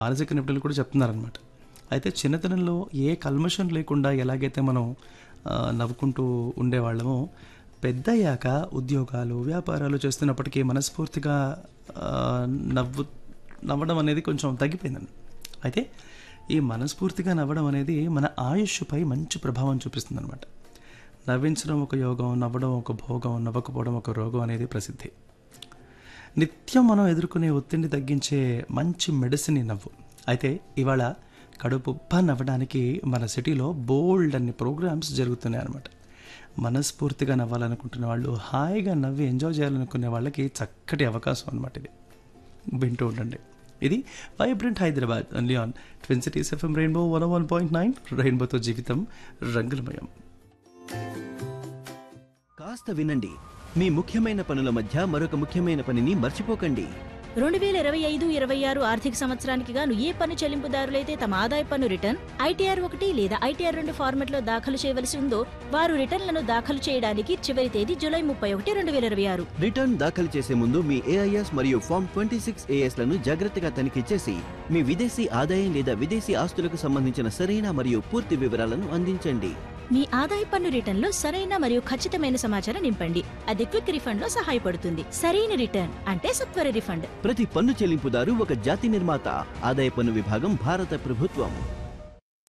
మానసిక నిపుణులు కూడా చెప్తున్నారనమాట అయితే చిన్నతనంలో ఏ కల్మషం లేకుండా ఎలాగైతే మనం ఆ, నవ్వుకుంటూ ఉండేవాళ్ళమో పెద్దయ్యాక ఉద్యోగాలు వ్యాపారాలు చేస్తున్నప్పటికీ మనస్ఫూర్తిగా ఆ, నవ్వు నవ్వడం అనేది కొంచెం తగ్గిపోయిందండి అయితే ఈ మనస్ఫూర్తిగా నవ్వడం అనేది మన ఆయుష్పై మంచి ప్రభావం చూపిస్తుంది అనమాట నవ్వించడం ఒక యోగం నవ్వడం ఒక భోగం నవ్వకపోవడం ఒక రోగం అనేది ప్రసిద్ధి నిత్యం మనం ఎదుర్కొనే ఒత్తిడిని తగ్గించే మంచి మెడిసిన్ ఈ నవ్వు అయితే ఇవాళ కడుపుబ్బ నవ్వడానికి మన సిటీలో బోల్డ్ అన్ని ప్రోగ్రామ్స్ జరుగుతున్నాయి అనమాట మనస్ఫూర్తిగా నవ్వాలనుకుంటున్న వాళ్ళు హాయిగా నవ్వి ఎంజాయ్ చేయాలనుకునే వాళ్ళకి చక్కటి అవకాశం అనమాట ఇది వింటూ ఉండండి ఇది vibrant Hyderabad only on twin cities FM rainbow one one point nine రెయిన్బోతో జీవితం రంగులమయం కాస్త వినండి మీ ముఖ్యమైన పనుల మధ్య మరొక ముఖ్యమైన పనిని మర్చిపోకండి రెండు వేల ఇరవై ఐదు ఇరవై ఆరు ఆర్థిక సంవత్సరానికి గాను ఏ పన్ను చెల్లింపుదారులైతే తమ ఆదాయ పన్ను రిటర్న్ ఐటీఆర్ ఒకటి లేదా ఐటీఆర్ రెండు ఫార్మెట్లో దాఖలు చేయవలసి ఉందో వారు రిటర్న్లను దాఖలు చేయడానికి చివరి తేదీ జూలై ముప్పై ఒకటి రెండు వేల ఇరవై ఆరు రిటర్న్ దాఖలు చేసే ముందు మీ ఏఐఎస్ మరియు ఫామ్ ట్వంటీ సిక్స్ లను జాగ్రత్తగా తనిఖీ చేసి మీ విదేశీ ఆదాయం లేదా విదేశీ ఆస్తులకు సంబంధించిన సరైన మరియు పూర్తి వివరాలను అందించండి మీ ఆదాయ పన్ను రిటర్న్లో సరైన మరియు ఖచ్చితమైన సమాచారం నింపండి అది క్విక్ రిఫండ్ లో సహాయపడుతుంది సరైన రిటర్న్ అంటే సత్వర రిఫండ్ ప్రతి పన్ను చెల్లింపుదారు ఒక జాతి నిర్మాత ఆదాయ పన్ను విభాగం భారత ప్రభుత్వం